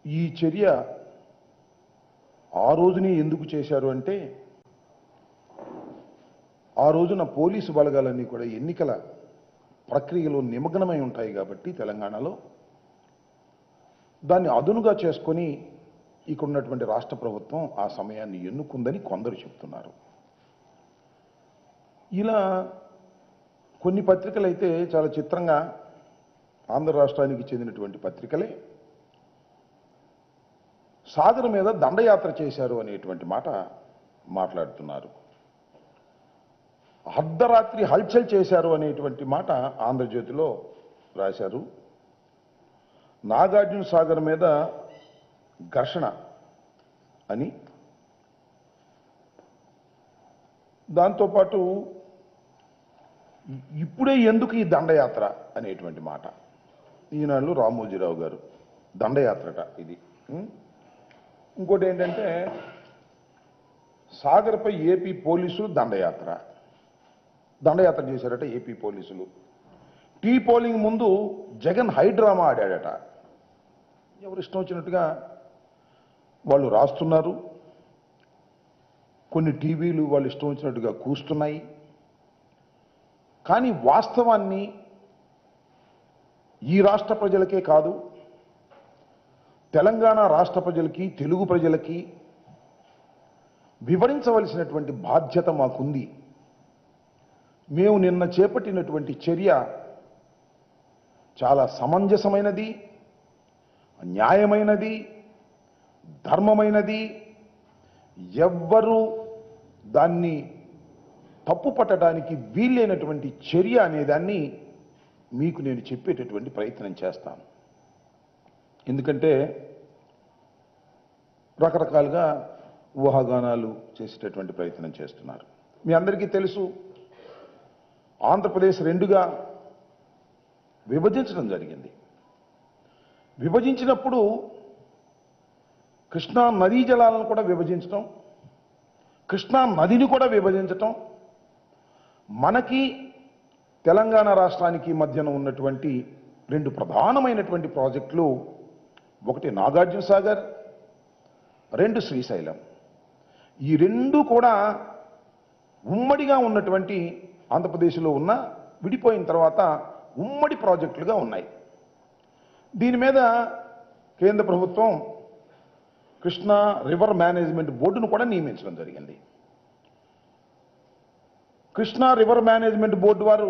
ఈ చర్య ఆ రోజునే ఎందుకు చేశారు అంటే ఆ రోజున పోలీసు బలగాలన్నీ కూడా ఎన్నికల ప్రక్రియలో నిమగ్నమై ఉంటాయి కాబట్టి తెలంగాణలో దాన్ని అదునుగా చేసుకొని ఇక్కడ ఉన్నటువంటి రాష్ట్ర ప్రభుత్వం ఆ సమయాన్ని ఎన్నుకుందని కొందరు చెప్తున్నారు ఇలా కొన్ని పత్రికలు అయితే చాలా చిత్రంగా ఆంధ్ర రాష్ట్రానికి చెందినటువంటి పత్రికలే సాగర్ మీద దండయాత్ర చేశారు అనేటువంటి మాట మాట్లాడుతున్నారు అర్ధరాత్రి హల్చల్ చేశారు అనేటువంటి మాట ఆంధ్రజ్యోతిలో రాశారు నాగార్జున సాగర్ మీద ఘర్షణ అని దాంతోపాటు ఇ- ఇప్పుడే ఎందుకు ఈ దండయాత్ర అనేటువంటి మాట ఈనాళ్ళు రామోజీరావు గారు దండయాత్రట ఇది ఉం? ఇంకోటి ఏంటంటే సాగర్పై ఏపీ పోలీసులు దండయాత్ర దండయాత్ర చేశారట ఏపీ పోలీసులు టీ పోలింగ్ ముందు జగన్ హైడ్రామా ఆడాడట ఎవరు ఇష్టం వచ్చినట్టుగా వాళ్ళు రాస్తున్నారు కొన్ని టీవీలు వాళ్ళు ఇష్టం వచ్చినట్టుగా కూస్తున్నాయి కానీ వాస్తవాన్ని ఈ రాష్ట్ర ప్రజలకే కాదు తెలంగాణ రాష్ట్ర ప్రజలకి తెలుగు ప్రజలకి వివరించవలసినటువంటి బాధ్యత మాకుంది మేము నిన్న చేపట్టినటువంటి చర్య చాలా సమంజసమైనది న్యాయమైనది ధర్మమైనది ఎవ్వరూ దాన్ని తప్పు పట్టడానికి వీలైనటువంటి చర్య అనేదాన్ని మీకు నేను చెప్పేటటువంటి ప్రయత్నం చేస్తాను ఎందుకంటే రకరకాలుగా ఊహాగానాలు చేసేటటువంటి ప్రయత్నం చేస్తున్నారు మీ అందరికీ తెలుసు ఆంధ్రప్రదేశ్ రెండుగా విభజించడం జరిగింది విభజించినప్పుడు కృష్ణా నదీ జలాలను కూడా విభజించటం కృష్ణా నదిని కూడా విభజించటం మనకి తెలంగాణ రాష్ట్రానికి మధ్యన ఉన్నటువంటి రెండు ప్రధానమైనటువంటి ప్రాజెక్టులు ఒకటి నాగార్జున సాగర్ రెండు శ్రీశైలం ఈ రెండు కూడా ఉమ్మడిగా ఉన్నటువంటి ఆంధ్రప్రదేశ్లో ఉన్న విడిపోయిన తర్వాత ఉమ్మడి ప్రాజెక్టులుగా ఉన్నాయి దీని మీద కేంద్ర ప్రభుత్వం కృష్ణా రివర్ మేనేజ్మెంట్ బోర్డును కూడా నియమించడం జరిగింది కృష్ణా రివర్ మేనేజ్మెంట్ బోర్డు వారు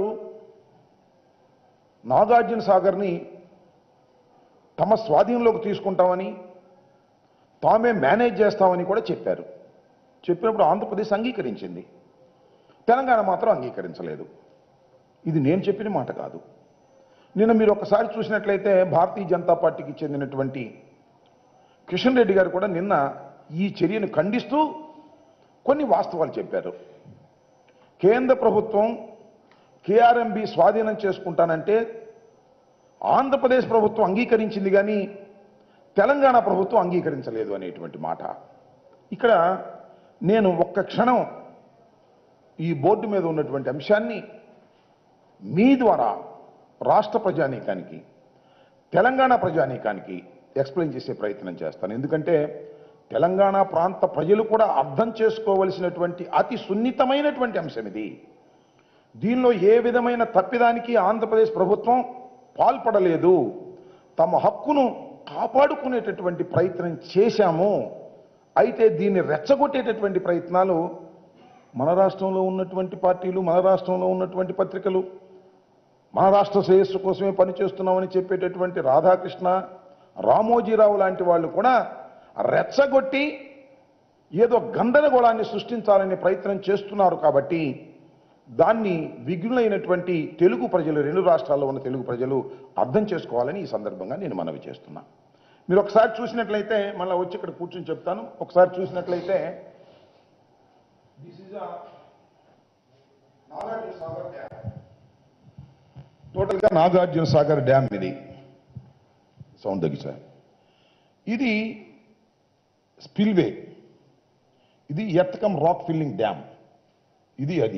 నాగార్జున సాగర్ని తమ స్వాధీనంలోకి తీసుకుంటామని తామే మేనేజ్ చేస్తామని కూడా చెప్పారు చెప్పినప్పుడు ఆంధ్రప్రదేశ్ అంగీకరించింది తెలంగాణ మాత్రం అంగీకరించలేదు ఇది నేను చెప్పిన మాట కాదు నిన్న మీరు ఒకసారి చూసినట్లయితే భారతీయ జనతా పార్టీకి చెందినటువంటి కిషన్ రెడ్డి గారు కూడా నిన్న ఈ చర్యను ఖండిస్తూ కొన్ని వాస్తవాలు చెప్పారు కేంద్ర ప్రభుత్వం కేఆర్ఎంబి స్వాధీనం చేసుకుంటానంటే ఆంధ్రప్రదేశ్ ప్రభుత్వం అంగీకరించింది కానీ తెలంగాణ ప్రభుత్వం అంగీకరించలేదు అనేటువంటి మాట ఇక్కడ నేను ఒక్క క్షణం ఈ బోర్డు మీద ఉన్నటువంటి అంశాన్ని మీ ద్వారా రాష్ట్ర ప్రజానీకానికి తెలంగాణ ప్రజానీకానికి ఎక్స్ప్లెయిన్ చేసే ప్రయత్నం చేస్తాను ఎందుకంటే తెలంగాణ ప్రాంత ప్రజలు కూడా అర్థం చేసుకోవలసినటువంటి అతి సున్నితమైనటువంటి అంశం ఇది దీనిలో ఏ విధమైన తప్పిదానికి ఆంధ్రప్రదేశ్ ప్రభుత్వం పాల్పడలేదు తమ హక్కును కాపాడుకునేటటువంటి ప్రయత్నం చేశాము అయితే దీన్ని రెచ్చగొట్టేటటువంటి ప్రయత్నాలు మన రాష్ట్రంలో ఉన్నటువంటి పార్టీలు మన రాష్ట్రంలో ఉన్నటువంటి పత్రికలు మన రాష్ట్ర శ్రేయస్సు కోసమే పనిచేస్తున్నామని చెప్పేటటువంటి రాధాకృష్ణ రామోజీరావు లాంటి వాళ్ళు కూడా రెచ్చగొట్టి ఏదో గందరగోళాన్ని సృష్టించాలనే ప్రయత్నం చేస్తున్నారు కాబట్టి దాన్ని విఘ్నులైనటువంటి తెలుగు ప్రజలు రెండు రాష్ట్రాల్లో ఉన్న తెలుగు ప్రజలు అర్థం చేసుకోవాలని ఈ సందర్భంగా నేను మనవి చేస్తున్నా మీరు ఒకసారి చూసినట్లయితే మళ్ళీ వచ్చి ఇక్కడ కూర్చొని చెప్తాను ఒకసారి చూసినట్లయితే this is Nagarjuna Sagar dam టోటల్గా నాగార్జున సాగర్ డ్యామ్ ఇది సౌండ్ తగ్గించారు ఇది స్పిల్వే ఇది ఎత్తకం రాక్ ఫిల్లింగ్ డ్యామ్ ఇది అది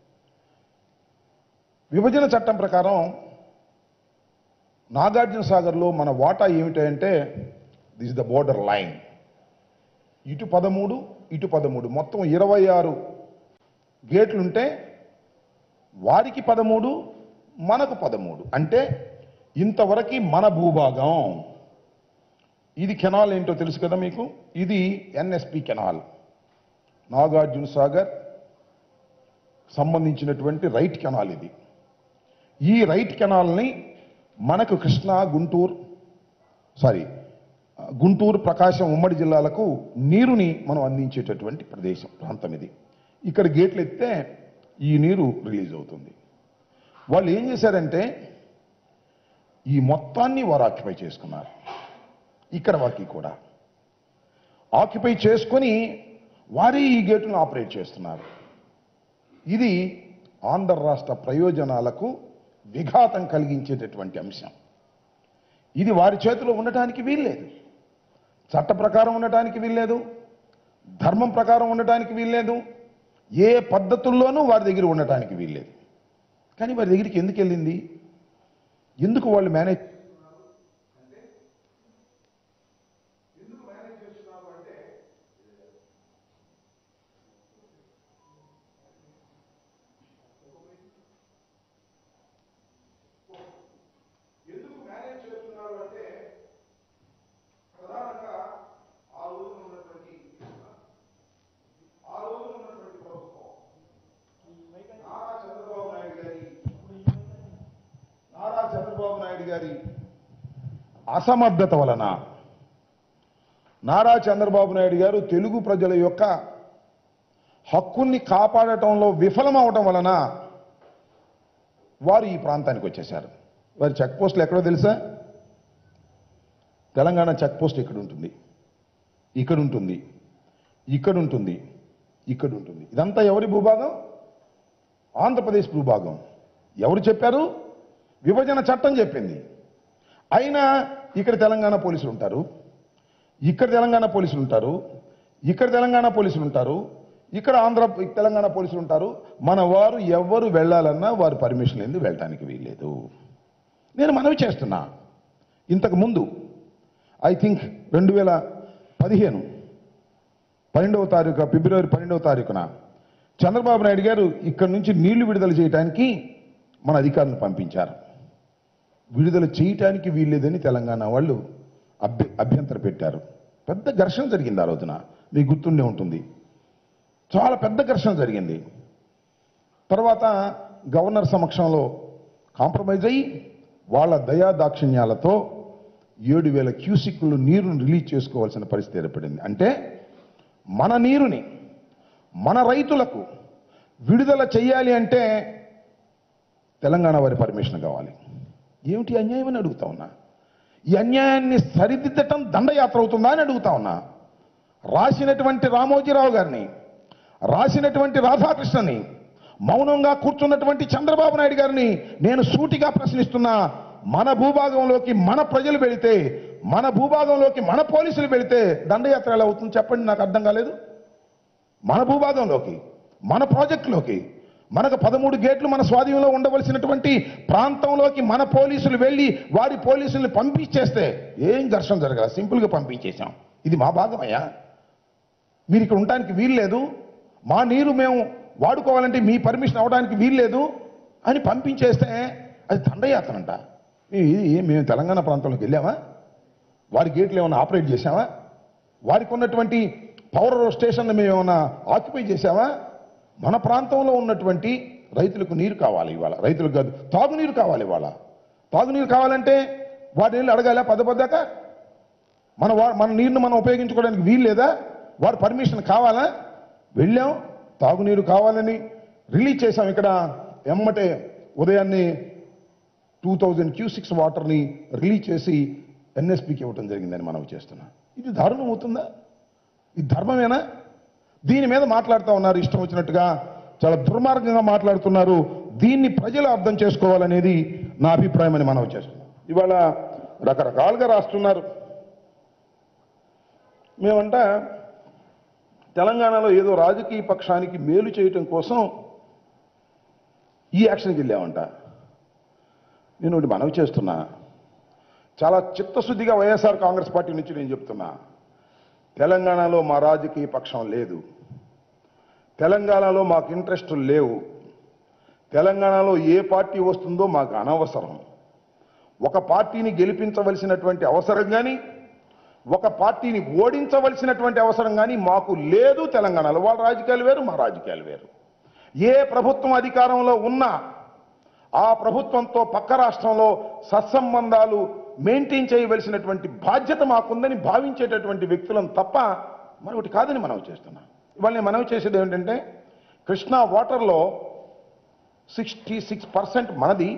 విభజన చట్టం ప్రకారం నాగార్జున సాగర్లో మన వాటా ఏమిటంటే దిస్ ద బోర్డర్ లైన్ ఇటు పదమూడు ఇటు పదమూడు మొత్తం ఇరవై ఆరు గేట్లుంటే వారికి పదమూడు మనకు పదమూడు అంటే ఇంతవరకు మన భూభాగం ఇది కెనాల్ ఏంటో తెలుసు కదా మీకు ఇది ఎన్ఎస్పి కెనాల్ నాగార్జున సాగర్ సంబంధించినటువంటి రైట్ కెనాల్ ఇది ఈ రైట్ కెనాల్ని మనకు కృష్ణా గుంటూరు సారీ గుంటూరు ప్రకాశం ఉమ్మడి జిల్లాలకు నీరుని మనం అందించేటటువంటి ప్రదేశం ప్రాంతం ఇది ఇక్కడ గేట్లు ఎత్తే ఈ నీరు రిలీజ్ అవుతుంది వాళ్ళు ఏం చేశారంటే ఈ మొత్తాన్ని వారు ఆక్యుపై చేసుకున్నారు ఇక్కడ వరకు కూడా ఆక్యుపై చేసుకొని వారే ఈ గేటును ఆపరేట్ చేస్తున్నారు ఇది ఆంధ్ర రాష్ట్ర ప్రయోజనాలకు విఘాతం కలిగించేటటువంటి అంశం ఇది వారి చేతిలో ఉండటానికి వీల్లేదు చట్ట ప్రకారం ఉండటానికి వీల్లేదు ధర్మం ప్రకారం ఉండటానికి వీల్లేదు ఏ పద్ధతుల్లోనూ వారి దగ్గర ఉండటానికి వీల్లేదు కానీ వారి దగ్గరికి ఎందుకు వెళ్ళింది ఎందుకు వాళ్ళు మేనేజ్ ఎందుకు మేనేజ్ చేస్తున్నారు అంటే ప్రధానంగా ఆ రోజు ఉన్నటువంటి ఆ రోజు ఉన్నటువంటి ప్రభుత్వం నారా చంద్రబాబు నాయుడు గారి నారా చంద్రబాబు నాయుడు గారి అసమర్థత వలన నారా చంద్రబాబు నాయుడు గారు తెలుగు ప్రజల యొక్క హక్కుల్ని కాపాడటంలో విఫలమవటం వలన వారు ఈ ప్రాంతానికి వచ్చేశారు వారి చెక్ పోస్టులు ఎక్కడో తెలుసా తెలంగాణ చెక్ పోస్ట్ ఇక్కడ ఉంటుంది ఇక్కడ ఉంటుంది ఇక్కడ ఉంటుంది ఇక్కడ ఉంటుంది ఇదంతా ఎవరి భూభాగం ఆంధ్రప్రదేశ్ భూభాగం ఎవరు చెప్పారు విభజన చట్టం చెప్పింది అయినా ఇక్కడ తెలంగాణ పోలీసులు ఉంటారు ఇక్కడ తెలంగాణ పోలీసులు ఉంటారు ఇక్కడ తెలంగాణ పోలీసులు ఉంటారు ఇక్కడ ఆంధ్ర తెలంగాణ పోలీసులు ఉంటారు మన వారు ఎవరు వెళ్ళాలన్నా వారు పర్మిషన్ ఎందుకు వెళ్ళటానికి వీల్లేదు నేను మనవి చేస్తున్నా ఇంతకు ముందు ఐ థింక్ రెండు వేల పదిహేను పన్నెండవ తారీఖు ఫిబ్రవరి పన్నెండవ తారీఖున చంద్రబాబు నాయుడు గారు ఇక్కడ నుంచి నీళ్లు విడుదల చేయడానికి మన అధికారులను పంపించారు విడుదల చేయటానికి వీల్లేదని తెలంగాణ వాళ్ళు అభ్య అభ్యంతర పెట్టారు పెద్ద ఘర్షణ జరిగింది ఆ రోజున మీకు గుర్తుండే ఉంటుంది చాలా పెద్ద ఘర్షణ జరిగింది తర్వాత గవర్నర్ సమక్షంలో కాంప్రమైజ్ అయ్యి వాళ్ళ దయా దాక్షిణ్యాలతో ఏడు వేల క్యూసిక్లు నీరును రిలీజ్ చేసుకోవాల్సిన పరిస్థితి ఏర్పడింది అంటే మన నీరుని మన రైతులకు విడుదల చేయాలి అంటే తెలంగాణ వారి పర్మిషన్ కావాలి ఏమిటి అన్యాయం అని అడుగుతా ఉన్నా ఈ అన్యాయాన్ని సరిదిద్దటం దండయాత్ర అవుతుందా అని అడుగుతా ఉన్నా రాసినటువంటి రామోజీరావు గారిని రాసినటువంటి రాధాకృష్ణని మౌనంగా కూర్చున్నటువంటి చంద్రబాబు నాయుడు గారిని నేను సూటిగా ప్రశ్నిస్తున్నా మన భూభాగంలోకి మన ప్రజలు వెళితే మన భూభాగంలోకి మన పోలీసులు వెళితే దండయాత్ర ఎలా అవుతుంది చెప్పండి నాకు అర్థం కాలేదు మన భూభాగంలోకి మన ప్రాజెక్టులోకి మనకు పదమూడు గేట్లు మన స్వాధీనంలో ఉండవలసినటువంటి ప్రాంతంలోకి మన పోలీసులు వెళ్ళి వారి పోలీసుల్ని పంపించేస్తే ఏం ఘర్షణ జరగదు సింపుల్గా పంపించేశాం ఇది మా భాగమయ్యా మీరు ఇక్కడ ఉండడానికి వీల్లేదు మా నీరు మేము వాడుకోవాలంటే మీ పర్మిషన్ అవడానికి వీల్లేదు అని పంపించేస్తే అది దండయాత్రంట ఇది మేము తెలంగాణ ప్రాంతంలోకి వెళ్ళామా వారి గేట్లు ఏమైనా ఆపరేట్ చేశామా వారికి ఉన్నటువంటి పవర్ స్టేషన్ మేము ఏమైనా ఆక్యుపై చేశామా మన ప్రాంతంలో ఉన్నటువంటి రైతులకు నీరు కావాలి ఇవాళ రైతులకు కాదు తాగునీరు కావాలి ఇవాళ తాగునీరు కావాలంటే వాటి నీళ్ళు అడగాల పద పద్దాక మన వా మన నీరును మనం ఉపయోగించుకోవడానికి వీలు లేదా వాడు పర్మిషన్ కావాలా వెళ్ళాం తాగునీరు కావాలని రిలీజ్ చేశాం ఇక్కడ ఎమ్మటే ఉదయాన్నే టూ థౌజండ్ క్యూసిక్స్ వాటర్ని రిలీజ్ చేసి ఎన్ఎస్పికి ఇవ్వటం జరిగిందని మనం చేస్తున్నాం ఇది దారుణం అవుతుందా ఇది ధర్మమేనా దీని మీద మాట్లాడుతూ ఉన్నారు ఇష్టం వచ్చినట్టుగా చాలా దుర్మార్గంగా మాట్లాడుతున్నారు దీన్ని ప్రజలు అర్థం చేసుకోవాలనేది నా అభిప్రాయం అని మనం చేస్తున్నాం ఇవాళ రకరకాలుగా రాస్తున్నారు మేమంట తెలంగాణలో ఏదో రాజకీయ పక్షానికి మేలు చేయటం కోసం ఈ యాక్షన్కి వెళ్ళామంట నేను ఒకటి మనవి చేస్తున్నా చాలా చిత్తశుద్ధిగా వైఎస్ఆర్ కాంగ్రెస్ పార్టీ నుంచి నేను చెప్తున్నా తెలంగాణలో మా రాజకీయ పక్షం లేదు తెలంగాణలో మాకు ఇంట్రెస్ట్ లేవు తెలంగాణలో ఏ పార్టీ వస్తుందో మాకు అనవసరం ఒక పార్టీని గెలిపించవలసినటువంటి అవసరం కానీ ఒక పార్టీని ఓడించవలసినటువంటి అవసరం కానీ మాకు లేదు తెలంగాణలో వాళ్ళ రాజకీయాలు వేరు మా రాజకీయాలు వేరు ఏ ప్రభుత్వం అధికారంలో ఉన్నా ఆ ప్రభుత్వంతో పక్క రాష్ట్రంలో సత్సంబంధాలు మెయింటైన్ చేయవలసినటువంటి బాధ్యత మాకుందని భావించేటటువంటి వ్యక్తులను తప్ప మరొకటి కాదని మనం చేస్తున్నాం ఇవాళ నేను మనవి చేసేది ఏమిటంటే కృష్ణా వాటర్లో సిక్స్టీ సిక్స్ పర్సెంట్ మనది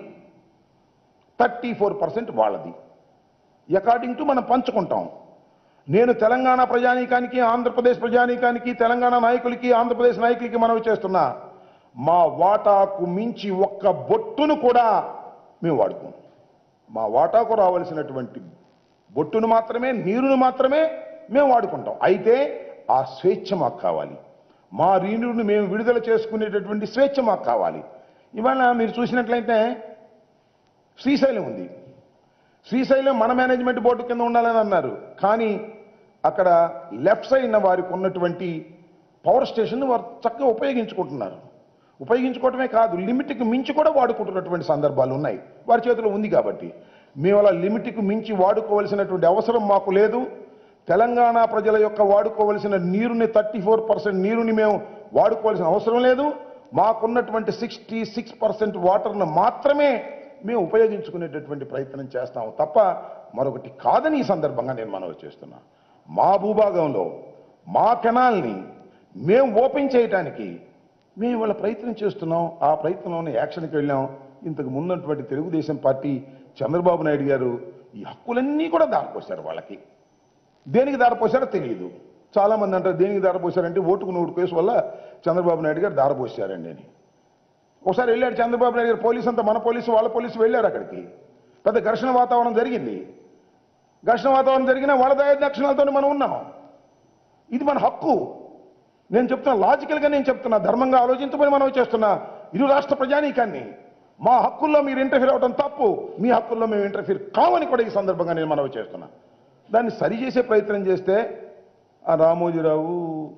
థర్టీ ఫోర్ పర్సెంట్ వాళ్ళది అకార్డింగ్ టు మనం పంచుకుంటాం నేను తెలంగాణ ప్రజానీకానికి ఆంధ్రప్రదేశ్ ప్రజానీకానికి తెలంగాణ నాయకులకి ఆంధ్రప్రదేశ్ నాయకులకి మనవి చేస్తున్నా మా వాటాకు మించి ఒక్క బొట్టును కూడా మేము వాడుకోం మా వాటాకు రావాల్సినటువంటి బొట్టును మాత్రమే నీరును మాత్రమే మేము వాడుకుంటాం అయితే ఆ స్వేచ్ఛ మాకు కావాలి మా నీరుని మేము విడుదల చేసుకునేటటువంటి స్వేచ్ఛ మాకు కావాలి ఇవాళ మీరు చూసినట్లయితే శ్రీశైలం ఉంది శ్రీశైలం మన మేనేజ్మెంట్ బోర్డు కింద ఉండాలని అన్నారు కానీ అక్కడ లెఫ్ట్ సైడ్ వారికి ఉన్నటువంటి పవర్ స్టేషన్ వారు చక్కగా ఉపయోగించుకుంటున్నారు ఉపయోగించుకోవటమే కాదు లిమిట్కి మించి కూడా వాడుకుంటున్నటువంటి సందర్భాలు ఉన్నాయి వారి చేతిలో ఉంది కాబట్టి మేము అలా లిమిట్కి మించి వాడుకోవలసినటువంటి అవసరం మాకు లేదు తెలంగాణ ప్రజల యొక్క వాడుకోవలసిన నీరుని థర్టీ ఫోర్ పర్సెంట్ నీరుని మేము వాడుకోవాల్సిన అవసరం లేదు మాకున్నటువంటి సిక్స్టీ సిక్స్ పర్సెంట్ వాటర్ను మాత్రమే మేము ఉపయోగించుకునేటటువంటి ప్రయత్నం చేస్తాము తప్ప మరొకటి కాదని ఈ సందర్భంగా నేను మనవి చేస్తున్నా మా భూభాగంలో మా కెనాల్ని మేము ఓపెన్ చేయటానికి మేము ఇవాళ ప్రయత్నం చేస్తున్నాం ఆ ప్రయత్నంలోనే యాక్షన్కి వెళ్ళాం ఇంతకు ముందున్నటువంటి తెలుగుదేశం పార్టీ చంద్రబాబు నాయుడు గారు ఈ హక్కులన్నీ కూడా దారిపోశారు వాళ్ళకి దేనికి దారిపోసారో తెలియదు చాలా మంది అంటారు దేనికి దారిపోసారంటే ఓటుకు నూరు కేసు వల్ల చంద్రబాబు నాయుడు గారు దారిపోసారండి అని ఒకసారి వెళ్ళాడు చంద్రబాబు నాయుడు గారు పోలీసు అంతా మన పోలీసు వాళ్ళ పోలీసు వెళ్ళారు అక్కడికి పెద్ద ఘర్షణ వాతావరణం జరిగింది ఘర్షణ వాతావరణం జరిగినా వాళ్ళ దక్షిణాలతో మనం ఉన్నాం ఇది మన హక్కు నేను చెప్తున్నా లాజికల్గా నేను చెప్తున్నా ధర్మంగా ఆలోచించమని మనం చేస్తున్నా ఇరు రాష్ట్ర ప్రజానీకాన్ని మా హక్కుల్లో మీరు ఇంటర్ఫీర్ అవడం తప్పు మీ హక్కుల్లో మేము ఇంటర్ఫీర్ కావని కూడా ఈ సందర్భంగా నేను మనవి చేస్తున్నా దాన్ని సరిచేసే ప్రయత్నం చేస్తే ఆ రామోజీరావు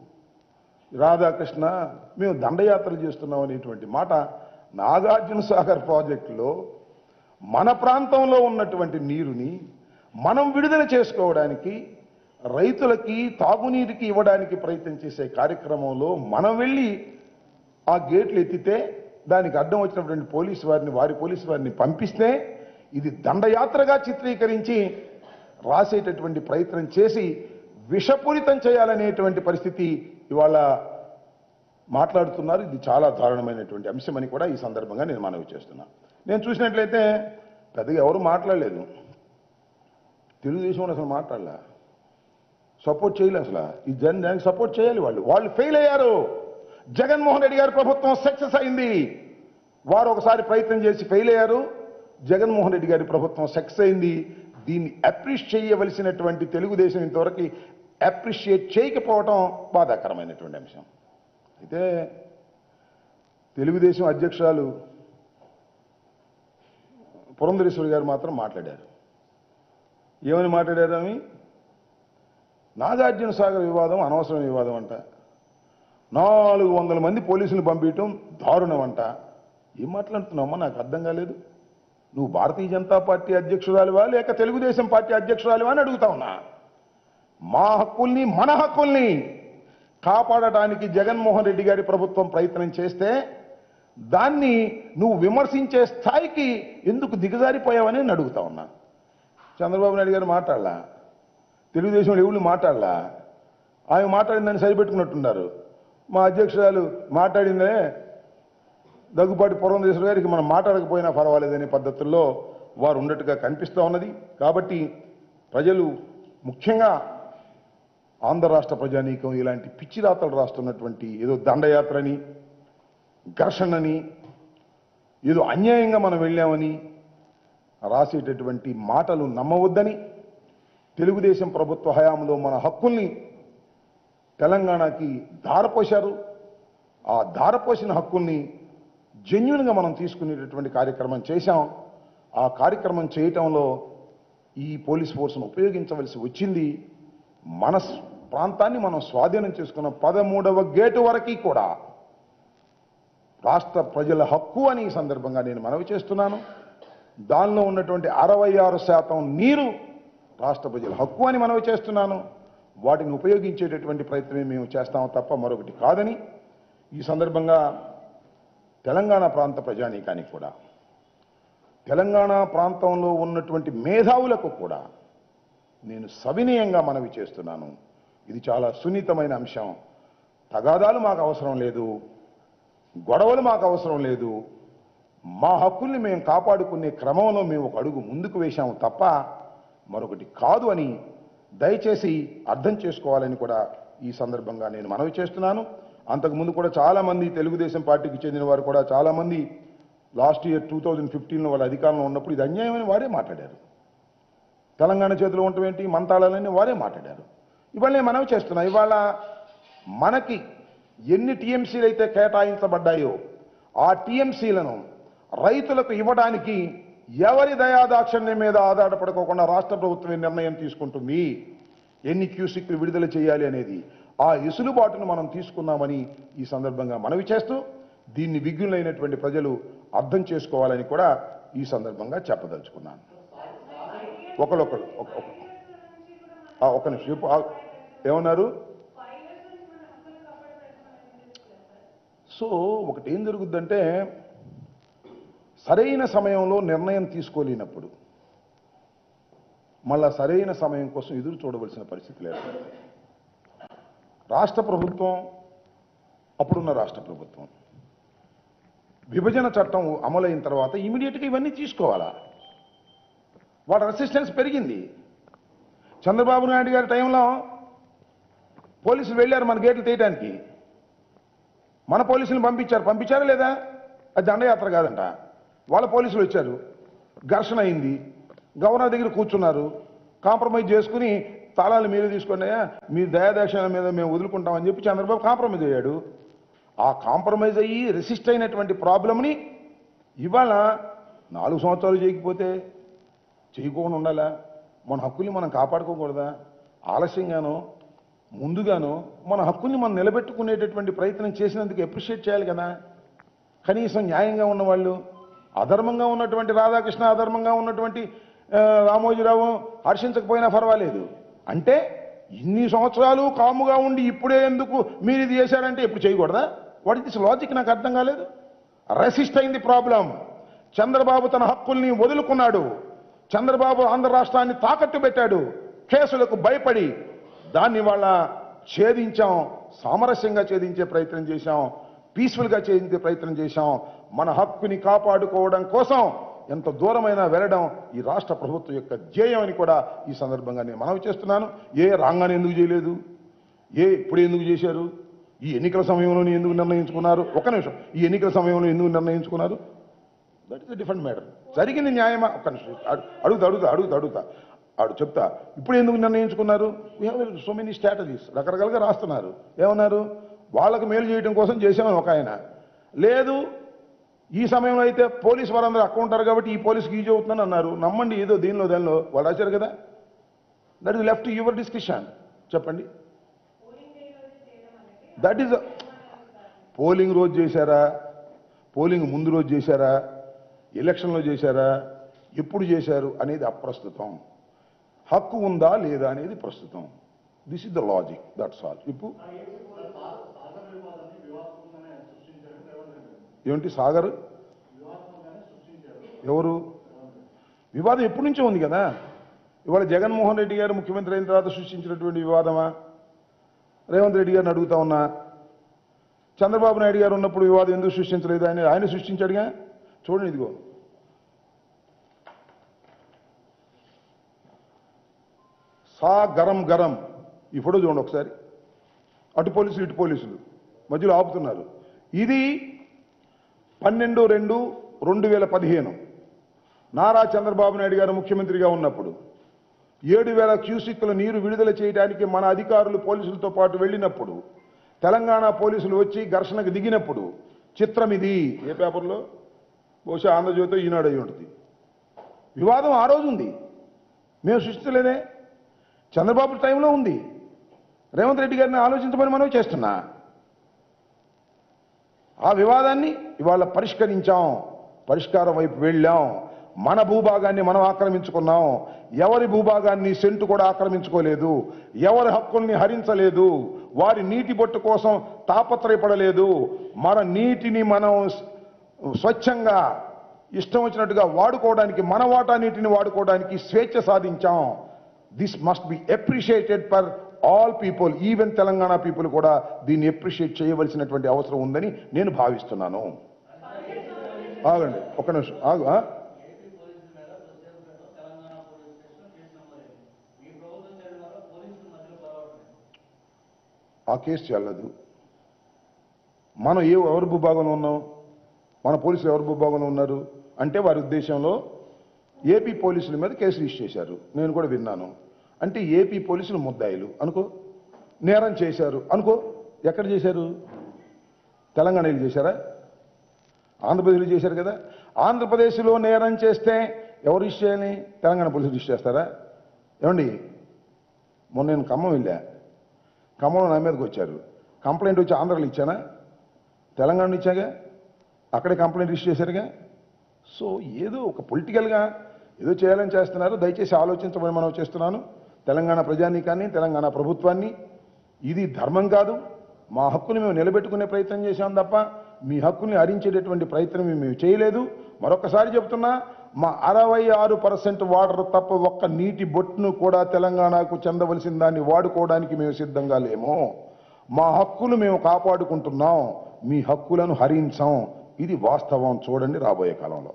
రాధాకృష్ణ మేము దండయాత్రలు చేస్తున్నాం అనేటువంటి మాట నాగార్జున సాగర్ ప్రాజెక్టులో మన ప్రాంతంలో ఉన్నటువంటి నీరుని మనం విడుదల చేసుకోవడానికి రైతులకి తాగునీరుకి ఇవ్వడానికి ప్రయత్నం చేసే కార్యక్రమంలో మనం వెళ్ళి ఆ గేట్లు ఎత్తితే దానికి అడ్డం వచ్చినటువంటి పోలీసు వారిని వారి పోలీసు వారిని పంపిస్తే ఇది దండయాత్రగా చిత్రీకరించి రాసేటటువంటి ప్రయత్నం చేసి విషపూరితం చేయాలనేటువంటి పరిస్థితి ఇవాళ మాట్లాడుతున్నారు ఇది చాలా దారుణమైనటువంటి అంశం అని కూడా ఈ సందర్భంగా నేను మనవి చేస్తున్నా నేను చూసినట్లయితే పెద్దగా ఎవరు మాట్లాడలేదు తెలుగుదేశం వాళ్ళు అసలు మాట్లాడలే సపోర్ట్ చేయలేదు అసలు ఈ జన్ దానికి సపోర్ట్ చేయాలి వాళ్ళు వాళ్ళు ఫెయిల్ అయ్యారు జగన్మోహన్ రెడ్డి గారి ప్రభుత్వం సక్సెస్ అయింది వారు ఒకసారి ప్రయత్నం చేసి ఫెయిల్ అయ్యారు జగన్మోహన్ రెడ్డి గారి ప్రభుత్వం సక్సెస్ అయింది దీన్ని అప్రిషియేట్ చేయవలసినటువంటి తెలుగుదేశం ఇంతవరకు అప్రిషియేట్ చేయకపోవటం బాధాకరమైనటువంటి అంశం అయితే తెలుగుదేశం అధ్యక్షురాలు పురంధరేశ్వరి గారు మాత్రం మాట్లాడారు ఏమని మాట్లాడారు ఆమె నాగార్జున సాగర్ వివాదం అనవసరం వివాదం అంట నాలుగు వందల మంది పోలీసులు పంపించడం దారుణం అంట ఏం మాట్లాడుతున్నావమ్మా నాకు అర్థం కాలేదు నువ్వు భారతీయ జనతా పార్టీ అధ్యక్షురాలివా లేక తెలుగుదేశం పార్టీ అధ్యక్షురాలివా అని అడుగుతా ఉన్నా మా హక్కుల్ని మన హక్కుల్ని కాపాడటానికి జగన్మోహన్ రెడ్డి గారి ప్రభుత్వం ప్రయత్నం చేస్తే దాన్ని నువ్వు విమర్శించే స్థాయికి ఎందుకు దిగజారిపోయావని నేను అడుగుతా ఉన్నా చంద్రబాబు నాయుడు గారు మాట్లాడలా తెలుగుదేశం ఎవరు మాట్లాడలా ఆమె మాట్లాడిందని సరిపెట్టుకున్నట్టున్నారు మా అధ్యక్షురాలు మాట్లాడిందే దగ్గుబాటి పురంధేశ్వర గారికి మనం మాట్లాడకపోయినా పర్వాలేదనే పద్ధతుల్లో వారు ఉన్నట్టుగా కనిపిస్తూ ఉన్నది కాబట్టి ప్రజలు ముఖ్యంగా ఆంధ్ర రాష్ట్ర ప్రజానీకం ఇలాంటి పిచ్చి రాతలు రాస్తున్నటువంటి ఏదో దండయాత్రని ఘర్షణని ఏదో అన్యాయంగా మనం వెళ్ళామని రాసేటటువంటి మాటలు నమ్మవద్దని తెలుగుదేశం ప్రభుత్వ హయాంలో మన హక్కుల్ని తెలంగాణకి ధారపోశారు ఆ ధారపోసిన హక్కుల్ని జెన్యున్గా మనం తీసుకునేటటువంటి కార్యక్రమం చేశాం ఆ కార్యక్రమం చేయటంలో ఈ పోలీస్ ఫోర్స్ను ఉపయోగించవలసి వచ్చింది మన స్- ప్రాంతాన్ని మనం స్వాధీనం చేసుకున్న పదమూడవ గేటు వరకు కూడా రాష్ట్ర ప్రజల హక్కు అని ఈ సందర్భంగా నేను మనవి చేస్తున్నాను దానిలో ఉన్నటువంటి అరవై ఆరు శాతం నీరు రాష్ట్ర ప్రజల హక్కు అని మనవి చేస్తున్నాను వాటిని ఉపయోగించేటటువంటి ప్రయత్నమే మేము చేస్తాం తప్ప మరొకటి కాదని ఈ సందర్భంగా తెలంగాణ ప్రాంత ప్రజానీకానికి కూడా తెలంగాణ ప్రాంతంలో ఉన్నటువంటి మేధావులకు కూడా నేను సవినయంగా మనవి చేస్తున్నాను ఇది చాలా సున్నితమైన అంశం తగాదాలు మాకు అవసరం లేదు గొడవలు మాకు అవసరం లేదు మా హక్కుల్ని మేము కాపాడుకునే క్రమంలో మేము ఒక అడుగు ముందుకు వేశాము తప్ప మరొకటి కాదు అని దయచేసి అర్థం చేసుకోవాలని కూడా ఈ సందర్భంగా నేను మనవి చేస్తున్నాను అంతకుముందు కూడా చాలా మంది తెలుగుదేశం పార్టీకి చెందిన వారు కూడా చాలా మంది లాస్ట్ ఇయర్ టూ థౌజండ్ ఫిఫ్టీన్లో వాళ్ళ అధికారంలో ఉన్నప్పుడు ఇది అన్యాయమని వారే మాట్లాడారు తెలంగాణ చేతిలో ఉండటం ఏంటి మంతాళాలని వారే మాట్లాడారు ఇవాళ నేను మనవి చేస్తున్నా ఇవాళ మనకి ఎన్ని టీఎంసీలు అయితే కేటాయించబడ్డాయో ఆ టీఎంసీలను రైతులకు ఇవ్వడానికి ఎవరి దయాదాక్షిణ్యం మీద ఆధారపడుకోకుండా రాష్ట్ర ప్రభుత్వమే నిర్ణయం తీసుకుంటుంది ఎన్ని క్యూసిక్లు విడుదల చేయాలి అనేది ఆ ఇసులుబాటును మనం తీసుకున్నామని ఈ సందర్భంగా మనవి చేస్తూ దీన్ని విఘ్నులైనటువంటి ప్రజలు అర్థం చేసుకోవాలని కూడా ఈ సందర్భంగా చెప్పదలుచుకున్నాను ఒకళ్ళొకళ్ళు ఒక- ఒక- ఆ, ఒక్క నిమిషం ఇప్పుడు ఆ- ఏమన్నారు సో ఒకటి ఏం జరుగుద్దంటే సరైన సమయంలో నిర్ణయం తీసుకోలేనప్పుడు మళ్ళా సరైన సమయం కోసం ఎదురు చూడవలసిన పరిస్థితి లేదు రాష్ట్ర ప్రభుత్వం అప్పుడున్న రాష్ట్ర ప్రభుత్వం విభజన చట్టం అమలైన తర్వాత ఇమీడియట్గా ఇవన్నీ తీసుకోవాలా వాటి రెసిస్టెన్స్ పెరిగింది చంద్రబాబు నాయుడు గారి టైంలో పోలీసులు వెళ్ళారు మన గేట్లు తీయడానికి మన పోలీసులు పంపించారు పంపించారా లేదా అది దండయాత్ర కాదంట వాళ్ళ పోలీసులు వచ్చారు ఘర్షణ అయింది గవర్నర్ దగ్గర కూర్చున్నారు కాంప్రమైజ్ చేసుకుని తాళాలు మీరు తీసుకోండి అయ్యా మీ దయాదాక్షణ మీద మేము వదులుకుంటామని చెప్పి చంద్రబాబు కాంప్రమైజ్ అయ్యాడు ఆ కాంప్రమైజ్ అయ్యి రెసిస్ట్ అయినటువంటి ప్రాబ్లమ్ని ఇవాళ నాలుగు సంవత్సరాలు చేయకపోతే చేయకుండా ఉండాలా మన హక్కుల్ని మనం కాపాడుకోకూడదా ఆలస్యంగానో ముందుగానో మన హక్కుల్ని మనం నిలబెట్టుకునేటటువంటి ప్రయత్నం చేసినందుకు అప్రిషియేట్ చేయాలి కదా కనీసం న్యాయంగా ఉన్నవాళ్ళు అధర్మంగా ఉన్నటువంటి రాధాకృష్ణ అధర్మంగా ఉన్నటువంటి ఆ, రామోజీరావు హర్షించకపోయినా పర్వాలేదు అంటే ఇన్ని సంవత్సరాలు కాముగా ఉండి ఇప్పుడే ఎందుకు మీరు ఇది చేశారంటే ఎప్పుడు చేయకూడదా వాట్ దిస్ లాజిక్ నాకు అర్థం కాలేదు రెసిస్ట్ అయింది ప్రాబ్లం చంద్రబాబు తన హక్కుల్ని వదులుకున్నాడు చంద్రబాబు ఆంధ్ర రాష్ట్రాన్ని తాకట్టు పెట్టాడు కేసులకు భయపడి దాన్ని వాళ్ళ ఛేదించాం సామరస్యంగా ఛేదించే ప్రయత్నం చేశాం పీస్ఫుల్గా ఛేదించే ప్రయత్నం చేశాం మన హక్కుని కాపాడుకోవడం కోసం ఎంత దూరమైనా వెళ్ళడం ఈ రాష్ట్ర ప్రభుత్వం యొక్క ధ్యేయం అని కూడా ఈ సందర్భంగా నేను మనవి చేస్తున్నాను ఏ రాగానే ఎందుకు చేయలేదు ఏ ఇప్పుడు ఎందుకు చేశారు ఈ ఎన్నికల సమయంలోనే ఎందుకు నిర్ణయించుకున్నారు ఒక నిమిషం ఈ ఎన్నికల సమయంలో ఎందుకు నిర్ణయించుకున్నారు దట్ ఇస్ డిఫరెంట్ మ్యాటర్ జరిగింది న్యాయమా ఒక్క నిమిషం అడు- అడుగుతా అడుగుతా అడుగుతా అడుగుతా ఆడు చెప్తా ఇప్పుడు ఎందుకు నిర్ణయించుకున్నారు we have so many strategies రకరకాలుగా రాస్తున్నారు ఏమన్నారు వాళ్ళకు మేలు చేయడం కోసం చేసామని ఒక ఆయన లేదు ఈ సమయంలో అయితే పోలీస్ వారందరూ అక్కడ ఉంటారు కాబట్టి ఈ పోలీస్కి ఈజీ అవుతుందని అన్నారు నమ్మండి ఏదో దీనిలో దానిలో వాళ్ళు రాశారు కదా that is left your discussion చెప్పండి దట్ ఈస్ పోలింగ్ రోజు చేశారా పోలింగ్ ముందు రోజు చేశారా ఎలక్షన్లో చేశారా ఎప్పుడు చేశారు అనేది అప్రస్తుతం హక్కు ఉందా లేదా అనేది ప్రస్తుతం this is the logic that's all ఇప్పుడు ఏమిటి సాగర్ ఎవరు వివాదం ఎప్పటి నుంచో ఉంది కదా ఇవాళ జగన్మోహన్ రెడ్డి గారు ముఖ్యమంత్రి అయిన తర్వాత సృష్టించినటువంటి వివాదమా రేవంత్ రెడ్డి గారిని అడుగుతా ఉన్నా చంద్రబాబు నాయుడు గారు ఉన్నప్పుడు వివాదం ఎందుకు సృష్టించలేదు ఆయన ఆయన సృష్టించాడుగా చూడండి ఇదిగో సా గరం గరం ఈ ఫోటో చూడండి ఒకసారి అటు పోలీసులు ఇటు పోలీసులు మధ్యలో ఆపుతున్నారు ఇది పన్నెండు రెండు రెండు వేల పదిహేను నారా చంద్రబాబు నాయుడు గారు ముఖ్యమంత్రిగా ఉన్నప్పుడు ఏడు వేల క్యూసిక్ల నీరు విడుదల చేయడానికి మన అధికారులు పోలీసులతో పాటు వెళ్ళినప్పుడు తెలంగాణ పోలీసులు వచ్చి ఘర్షణకు దిగినప్పుడు చిత్రం ఇది ఏ పేపర్లో బహుశా ఆంధ్రజ్యోతి ఈనాడు అయి ఉంటుంది వివాదం ఆ రోజు ఉంది మేము సృష్టించలేదే చంద్రబాబు టైంలో ఉంది రేవంత్ రెడ్డి గారిని ఆలోచించమని మనం చేస్తున్నా ఆ వివాదాన్ని ఇవాళ పరిష్కరించాం పరిష్కారం వైపు వెళ్ళాం మన భూభాగాన్ని మనం ఆక్రమించుకున్నాం ఎవరి భూభాగాన్ని సెంటు కూడా ఆక్రమించుకోలేదు ఎవరి హక్కుల్ని హరించలేదు వారి నీటి బొట్టు కోసం తాపత్రయపడలేదు మన నీటిని మనం స్వచ్ఛంగా ఇష్టం వచ్చినట్టుగా వాడుకోవడానికి మన వాటా నీటిని వాడుకోవడానికి స్వేచ్ఛ సాధించాం this must be appreciated for all people even Telangana people కూడా దీన్ని అప్రిషియేట్ చేయవలసినటువంటి అవసరం ఉందని నేను భావిస్తున్నాను ఆగండి ఒక్క నిమిషం ఆగు ఆ? ఆ కేసు చెల్లదు మనం ఏ ఎవరి భూభాగంలో ఉన్నాం మన పోలీసులు ఎవరి భూభాగంలో ఉన్నారు అంటే వారి ఉద్దేశంలో ఏపీ పోలీసుల మీద కేసు రిజిస్టర్ చేశారు నేను కూడా విన్నాను అంటే ఏపీ పోలీసులు ముద్దాయిలు అనుకో నేరం చేశారు అనుకో ఎక్కడ చేశారు తెలంగాణలో చేశారా ఆంధ్రప్రదేశ్లో చేశారు కదా ఆంధ్రప్రదేశ్లో నేరం చేస్తే ఎవరు రిజిస్టర్ చేయాలి తెలంగాణ పోలీసులు రిజిస్టర్ చేస్తారా ఏమండి మొన్న నేను ఖమ్మం వెళ్ళా ఖమ్మంలో నా మీదకి వచ్చారు కంప్లైంట్ వచ్చి ఆంధ్రాలో ఇచ్చానా తెలంగాణ ఇచ్చాగా అక్కడే కంప్లైంట్ రిజిస్టర్ చేశారుగా సో ఏదో ఒక పొలిటికల్గా ఏదో చేయాలని చేస్తున్నారు దయచేసి ఆలోచించమని మనం చేస్తున్నాను తెలంగాణ ప్రజానీకాన్ని తెలంగాణ ప్రభుత్వాన్ని ఇది ధర్మం కాదు మా హక్కుని మేము నిలబెట్టుకునే ప్రయత్నం చేశాం తప్ప మీ హక్కుని హరించేటటువంటి ప్రయత్నం మేము చేయలేదు మరొకసారి చెప్తున్నా మా అరవై ఆరు పర్సెంట్ వాటర్ తప్ప ఒక్క నీటి బొట్టును కూడా తెలంగాణకు చెందవలసిన దాన్ని వాడుకోవడానికి మేము సిద్ధంగా లేము మా హక్కులు మేము కాపాడుకుంటున్నాం మీ హక్కులను హరించాం ఇది వాస్తవం చూడండి రాబోయే కాలంలో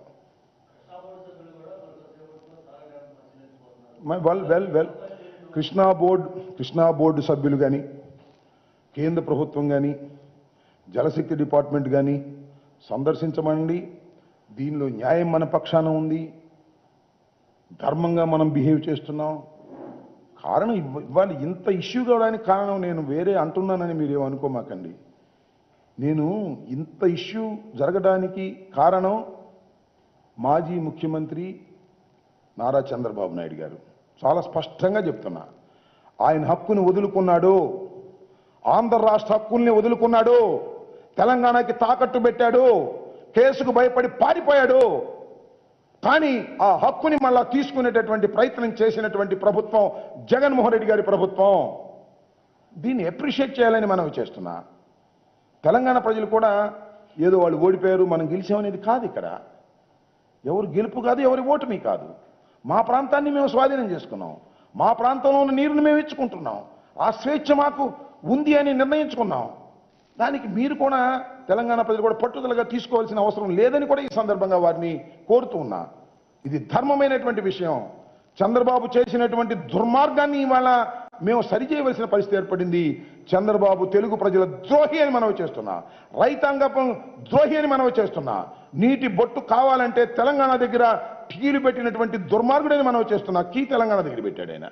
well well well Krishna board Krishna board సభ్యులు కానీ కేంద్ర ప్రభుత్వం కానీ జలశక్తి డిపార్ట్మెంట్ కానీ సందర్శించమండి దీనిలో న్యాయం మన పక్షాన ఉంది ధర్మంగా మనం బిహేవ్ చేస్తున్నాం కారణం ఇవ్వ- ఇవాళ ఇంత ఇష్యూ కావడానికి కారణం నేను వేరే అంటున్నానని మీరు ఏమనుకోమాకండి నేను ఇంత ఇష్యూ జరగడానికి కారణం మాజీ ముఖ్యమంత్రి నారా చంద్రబాబు నాయుడు గారు చాలా స్పష్టంగా చెప్తున్నా ఆయన హక్కుని వదులుకున్నాడు ఆంధ్ర రాష్ట్ర హక్కుల్ని వదులుకున్నాడు తెలంగాణకి తాకట్టు పెట్టాడు కేసుకు భయపడి పారిపోయాడు కానీ ఆ హక్కుని మళ్ళా తీసుకునేటటువంటి ప్రయత్నం చేసినటువంటి ప్రభుత్వం జగన్మోహన్ రెడ్డి గారి ప్రభుత్వం దీన్ని అప్రిషియేట్ చేయాలని మనం చేస్తున్నా తెలంగాణ ప్రజలు కూడా ఏదో వాళ్ళు ఓడిపోయారు మనం గెలిచామనేది కాదు ఇక్కడ ఎవరు గెలుపు కాదు ఎవరి ఓటమి కాదు మా ప్రాంతాన్ని మేము స్వాధీనం చేసుకున్నాం మా ప్రాంతంలో ఉన్న నీరుని మేము ఇచ్చుకుంటున్నాం ఆ స్వేచ్ఛ మాకు ఉంది అని నిర్ణయించుకున్నాం దానికి మీరు కూడా తెలంగాణ ప్రజలు కూడా పట్టుదలగా తీసుకోవాల్సిన అవసరం లేదని కూడా ఈ సందర్భంగా వారిని కోరుతూ ఉన్నా ఇది ధర్మమైనటువంటి విషయం చంద్రబాబు చేసినటువంటి దుర్మార్గాన్ని ఇవాళ మేము సరిచేయవలసిన పరిస్థితి ఏర్పడింది చంద్రబాబు తెలుగు ప్రజల ద్రోహి అని మనవి చేస్తున్నా రైతాంగం ద్రోహి అని మనవి చేస్తున్నా నీటి బొట్టు కావాలంటే తెలంగాణ దగ్గర కీలు పెట్టినటువంటి దుర్మార్గుడని మనవి చేస్తున్నా కీ తెలంగాణ దగ్గర పెట్టాడు ఆయన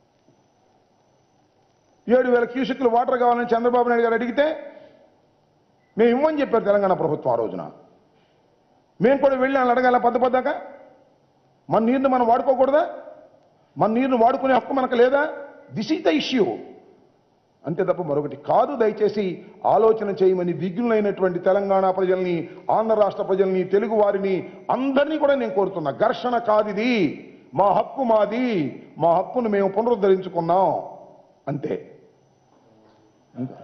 ఏడు వేల క్యూసెక్లు వాటర్ కావాలని చంద్రబాబు నాయుడు గారు అడిగితే మేము ఇవ్వని చెప్పారు తెలంగాణ ప్రభుత్వం ఆ రోజున మేము కూడా వెళ్ళి వాళ్ళని అడగాల పద్ద పద్దాక మన నీరుని మనం వాడుకోకూడదా మన నీరుని వాడుకునే హక్కు మనకు లేదా దిస్ ఈజ్ ద ఇష్యూ అంతే తప్ప మరొకటి కాదు దయచేసి ఆలోచన చేయమని విఘ్నులైనటువంటి తెలంగాణ ప్రజల్ని ఆంధ్ర రాష్ట్ర ప్రజల్ని తెలుగు వారిని అందరినీ కూడా నేను కోరుతున్నా ఘర్షణ కాదిది మా హక్కు మాది మా హక్కును మేము పునరుద్ధరించుకున్నాం అంతే ఇంకా.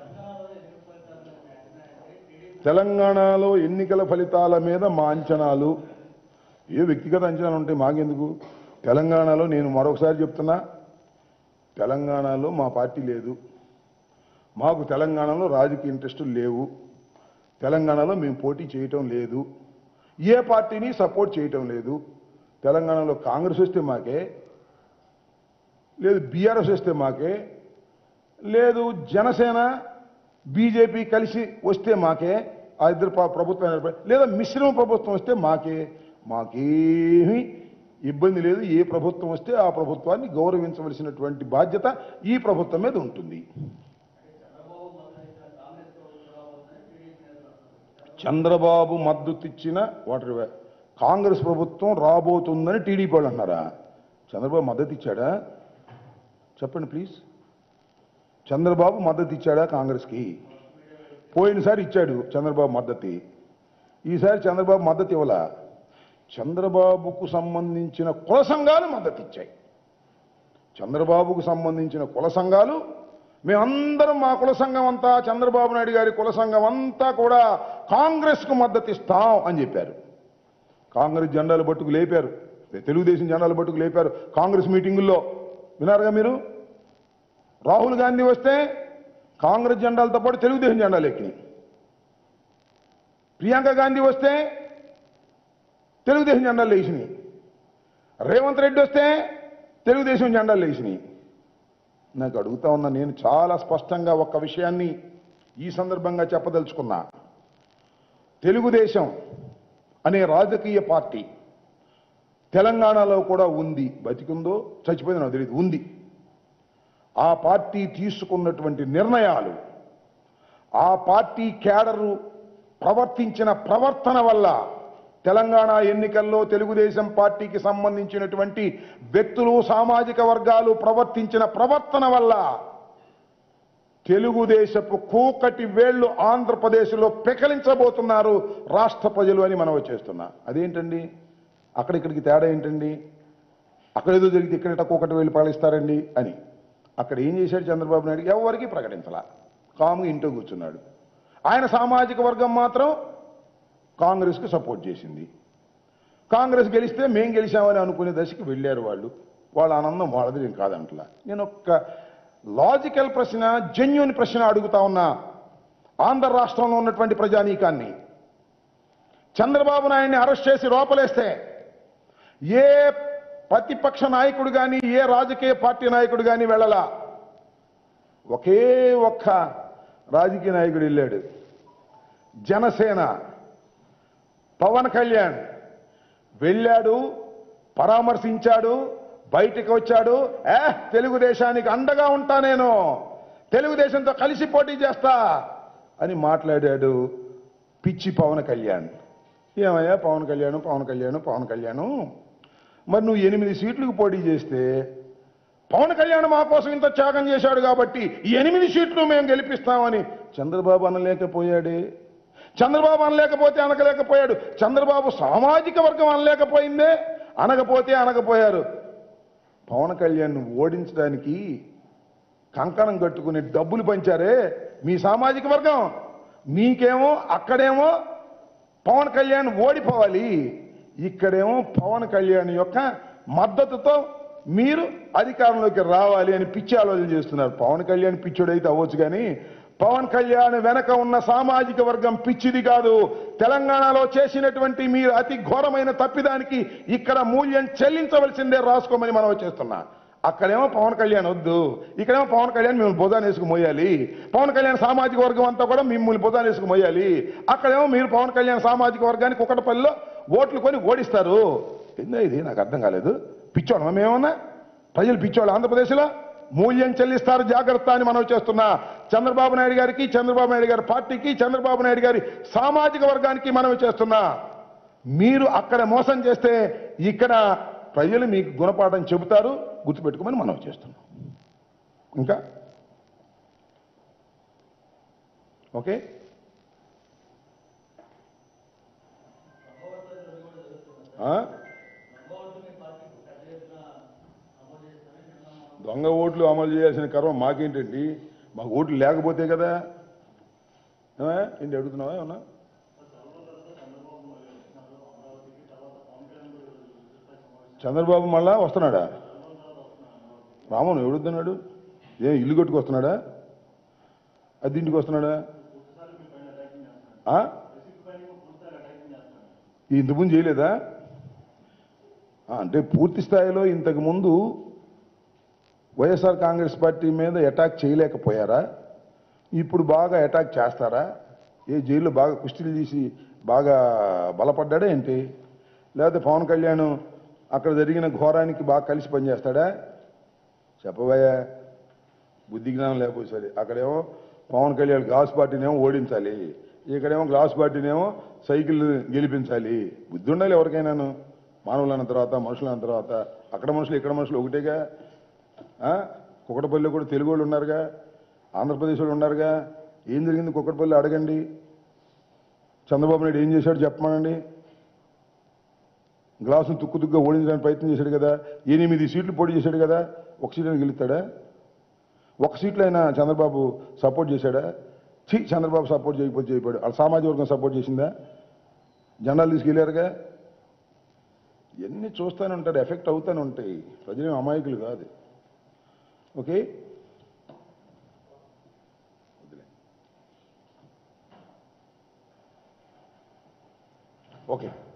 తెలంగాణలో ఎన్నికల ఫలితాల మీద మా అంచనాలు ఏ వ్యక్తిగత అంచనాలు ఉంటాయి మాకెందుకు తెలంగాణలో నేను మరొకసారి చెప్తున్నా తెలంగాణలో మా పార్టీ లేదు మాకు తెలంగాణలో రాజకీయ ఇంట్రెస్టులు లేవు తెలంగాణలో మేము పోటీ చేయటం లేదు ఏ పార్టీని సపోర్ట్ చేయటం లేదు తెలంగాణలో కాంగ్రెస్ వస్తే మాకే లేదు బీఆర్ఎస్ వస్తే మాకే లేదు జనసేన బీజేపీ కలిసి వస్తే మాకే ఆ ఇద్దరు ప్ర- ప్రభుత్వం ఏర్పడి- లేదా మిశ్రమ ప్రభుత్వం వస్తే మాకే మాకేమీ ఇబ్బంది లేదు ఏ ప్రభుత్వం వస్తే ఆ ప్రభుత్వాన్ని గౌరవించవలసినటువంటి బాధ్యత ఈ ప్రభుత్వం మీద ఉంటుంది చంద్రబాబు మద్దతు ఇచ్చిన వాటర్ కాంగ్రెస్ ప్రభుత్వం రాబోతుందని టీడీపీ వాళ్ళు అంటున్నారా చంద్రబాబు మద్దతు ఇచ్చాడా చెప్పండి ప్లీజ్ చంద్రబాబు మద్దతు ఇచ్చాడా కాంగ్రెస్కి పోయినసారి ఇచ్చాడు చంద్రబాబు మద్దతు ఈసారి చంద్రబాబు మద్దతు ఇవ్వలా చంద్రబాబుకు సంబంధించిన కుల సంఘాలు మద్దతు ఇచ్చాయి చంద్రబాబుకు సంబంధించిన కుల సంఘాలు మేమందరం మా కుల సంఘం అంతా చంద్రబాబు నాయుడు గారి కుల సంఘం అంతా కూడా కాంగ్రెస్కు మద్దతు ఇస్తాం అని చెప్పారు కాంగ్రెస్ జెండాలు పట్టుకు లేపారు తెలుగుదేశం జెండాలు పట్టుకు లేపారు కాంగ్రెస్ మీటింగుల్లో విన్నారుగా మీరు రాహుల్ గాంధీ వస్తే కాంగ్రెస్ జెండాలతో పాటు తెలుగుదేశం జెండాలు ఎక్కినాయి ప్రియాంక గాంధీ వస్తే తెలుగుదేశం జెండాలు వేసినాయి రేవంత్ రెడ్డి వస్తే తెలుగుదేశం జెండాలు వేసినాయి నాకు అడుగుతా ఉన్నా నేను చాలా స్పష్టంగా ఒక్క విషయాన్ని ఈ సందర్భంగా చెప్పదలుచుకున్నా తెలుగుదేశం అనే రాజకీయ పార్టీ తెలంగాణలో కూడా ఉంది బతికుందో చచ్చిపోయిందో నాకు తెలియదు ఉంది ఆ పార్టీ తీసుకున్నటువంటి నిర్ణయాలు ఆ పార్టీ కేడరు ప్రవర్తించిన ప్రవర్తన వల్ల తెలంగాణ ఎన్నికల్లో తెలుగుదేశం పార్టీకి సంబంధించినటువంటి వ్యక్తులు సామాజిక వర్గాలు ప్రవర్తించిన ప్రవర్తన వల్ల తెలుగుదేశపు కూకటి వేళ్లు ఆంధ్రప్రదేశ్లో పెకలించబోతున్నారు రాష్ట్ర ప్రజలు అని మనం చేస్తున్నా అదేంటండి అక్కడిక్కడికి తేడా ఏంటండి అక్కడేదో జరిగితే ఇక్కడ కూకటి వేలు పాలిస్తారండి అని అక్కడ ఏం చేశాడు చంద్రబాబు నాయుడు ఎవరికి ప్రకటించలా కాముగా ఇంట్లో కూర్చున్నాడు ఆయన సామాజిక వర్గం మాత్రం కాంగ్రెస్కి సపోర్ట్ చేసింది కాంగ్రెస్ గెలిస్తే మేం గెలిచామని అనుకునే దశకి వెళ్ళారు వాళ్ళు వాళ్ళ ఆనందం వాళ్ళది నేను కాదంటలా నేను ఒక లాజికల్ ప్రశ్న జెన్యున్ ప్రశ్న అడుగుతా ఉన్నా ఆంధ్ర రాష్ట్రంలో ఉన్నటువంటి ప్రజానీకాన్ని చంద్రబాబు నాయుడిని అరెస్ట్ చేసి లోపలేస్తే ఏ ప్రతిపక్ష నాయకుడు కానీ ఏ రాజకీయ పార్టీ నాయకుడు కానీ వెళ్ళలా ఒకే ఒక్క రాజకీయ నాయకుడు వెళ్ళాడు జనసేన పవన్ కళ్యాణ్ వెళ్ళాడు పరామర్శించాడు బయటికి వచ్చాడు ఏ తెలుగుదేశానికి అండగా ఉంటా నేను తెలుగుదేశంతో కలిసి పోటీ చేస్తా అని మాట్లాడాడు పిచ్చి పవన్ కళ్యాణ్ ఏమయ్యా పవన్ కళ్యాణ్ పవన్ కళ్యాణ్ పవన్ కళ్యాణ్ మరి నువ్వు ఎనిమిది సీట్లకు పోటీ చేస్తే పవన్ కళ్యాణ్ మా కోసం ఇంత త్యాగం చేశాడు కాబట్టి ఈ ఎనిమిది సీట్లు మేము గెలిపిస్తామని చంద్రబాబు అనలేకపోయాడే చంద్రబాబు అనలేకపోతే అనకలేకపోయాడు చంద్రబాబు సామాజిక వర్గం అనలేకపోయిందే అనకపోతే అనకపోయారు పవన్ కళ్యాణ్ ఓడించడానికి కంకణం కట్టుకుని డబ్బులు పంచారే మీ సామాజిక వర్గం మీకేమో అక్కడేమో పవన్ కళ్యాణ్ ఓడిపోవాలి ఇక్కడేమో పవన్ కళ్యాణ్ యొక్క మద్దతుతో మీరు అధికారంలోకి రావాలి అని పిచ్చి ఆలోచన చేస్తున్నారు పవన్ కళ్యాణ్ పిచ్చోడైతే అవ్వచ్చు కానీ పవన్ కళ్యాణ్ వెనక ఉన్న సామాజిక వర్గం పిచ్చిది కాదు తెలంగాణలో చేసినటువంటి మీరు అతి ఘోరమైన తప్పిదానికి ఇక్కడ మూల్యం చెల్లించవలసిందే రాసుకోమని మనం చేస్తున్నా అక్కడేమో పవన్ కళ్యాణ్ వద్దు ఇక్కడేమో పవన్ కళ్యాణ్ మిమ్మల్ని బుధాన్ని వేసుకు మోయాలి పవన్ కళ్యాణ్ సామాజిక వర్గం అంతా కూడా మిమ్మల్ని బుధాన్ని వేసుకు మోయాలి అక్కడేమో మీరు పవన్ కళ్యాణ్ సామాజిక వర్గానికి కుకటపల్లిలో ఓట్లు కొని ఓడిస్తారు ఏందో ఇది నాకు అర్థం కాలేదు పిచ్చోళ్ళం మేమన్నా ప్రజలు పిచ్చోళ్ళు ఆంధ్రప్రదేశ్లో మూల్యం చెల్లిస్తారు జాగ్రత్త అని మనం చేస్తున్నా చంద్రబాబు నాయుడు గారికి చంద్రబాబు నాయుడు గారి పార్టీకి చంద్రబాబు నాయుడు గారి సామాజిక వర్గానికి మనం చేస్తున్నా మీరు అక్కడ మోసం చేస్తే ఇక్కడ ప్రజలు మీకు గుణపాఠం చెబుతారు గుర్తుపెట్టుకోమని మనం చేస్తున్నాం ఇంకా ఓకే ఆ? దొంగ ఓట్లు అమలు చేయాల్సిన కర్మ మాకేంటండి మాకు ఓట్లు లేకపోతే కదా ఏమా? ఏంటి అడుగుతున్నావా ఏమన్నా చంద్రబాబు మళ్ళా వస్తున్నాడా రామను ఎవడుతున్నాడు ఏ ఇల్లు కొట్టుకొస్తున్నాడా అది ఇంటికి వస్తున్నాడా ఆ? ఈ ఇంతకుముందు చేయలేదా ఆ, అంటే పూర్తి స్థాయిలో ఇంతకు ముందు వైఎస్ఆర్ కాంగ్రెస్ పార్టీ మీద అటాక్ చేయలేకపోయారా ఇప్పుడు బాగా అటాక్ చేస్తారా ఏ జైల్లో బాగా కుస్తీలు తీసి బాగా బలపడ్డాడా ఏంటి లేకపోతే పవన్ కళ్యాణ్ అక్కడ జరిగిన ఘోరానికి బాగా కలిసి పనిచేస్తాడా చెప్పబోయా బుద్ధి జ్ఞానం లేకపోతే సరే అక్కడేమో పవన్ కళ్యాణ్ గ్లాస్ పార్టీనేమో ఓడించాలి ఇక్కడేమో గ్లాస్ పార్టీనేమో సైకిల్ గెలిపించాలి బుద్ధి ఉండాలి ఎవరికైనాను మానవులైన తర్వాత మనుషులైన తర్వాత అక్కడ మనుషులు ఇక్కడ మనుషులు ఒకటేగా ఆ? కుక్కటపల్లిలో కూడా తెలుగు వాళ్ళు ఉన్నారుగా ఆంధ్రప్రదేశ్ వాళ్ళు ఉన్నారుగా ఏం జరిగింది కుక్కటపల్లి అడగండి చంద్రబాబు నాయుడు ఏం చేశాడు చెప్పమనండి గ్లాసును తుక్కు తుక్కుగా ఓడించడానికి ప్రయత్నం చేశాడు కదా ఎనిమిది సీట్లు పోటీ చేశాడు కదా ఒక సీట్ అయినా గెలుస్తాడా ఒక సీట్లో అయినా చంద్రబాబు సపోర్ట్ చేశాడా ఛీ చంద్రబాబు సపోర్ట్ చేయకపోతే చేయకపోయాడు వాళ్ళ సామాజిక వర్గం సపోర్ట్ చేసిందా జెండాలు తీసుకెళ్లారుగా ఇవన్నీ చూస్తూనే ఉంటారు ఎఫెక్ట్ అవుతూనే ఉంటాయి ప్రజలు అమాయకులు కాదు ఓకే ఓకే